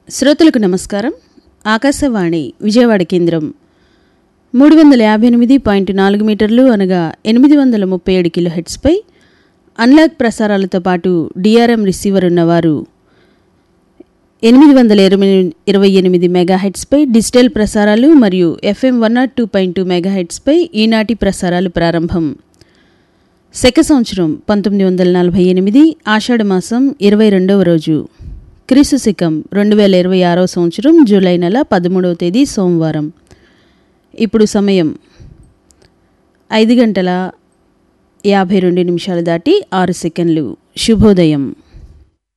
శ్రోతలకు నమస్కారం ఆకాశవాణి విజయవాడ కేంద్రం మూడు వందల యాభై ఎనిమిది పాయింట్ నాలుగు మీటర్లు అనగా ఎనిమిది వందల ముప్పై ఏడు కిలో హెడ్స్పై అన్లాక్ ప్రసారాలతో పాటు డిఆర్ఎం రిసీవర్ ఉన్నవారు ఎనిమిది వందల ఇరవై ఇరవై ఎనిమిది మెగాహెడ్స్పై డిజిటల్ ప్రసారాలు మరియు FM one naught two point two మెగాహెడ్స్పై ఈనాటి ప్రసారాలు ప్రారంభం శక సంవత్సరం పంతొమ్మిది వందల నలభై ఎనిమిది ఆషాఢమాసం ఇరవై రెండవ రోజు క్రీస్తు శకం రెండు వేల ఇరవై ఆరవ సంవత్సరం జూలై నెల పదమూడవ తేదీ సోమవారం ఇప్పుడు సమయం ఐదు గంటల యాభై రెండు నిమిషాలు దాటి ఆరు సెకండ్లు శుభోదయం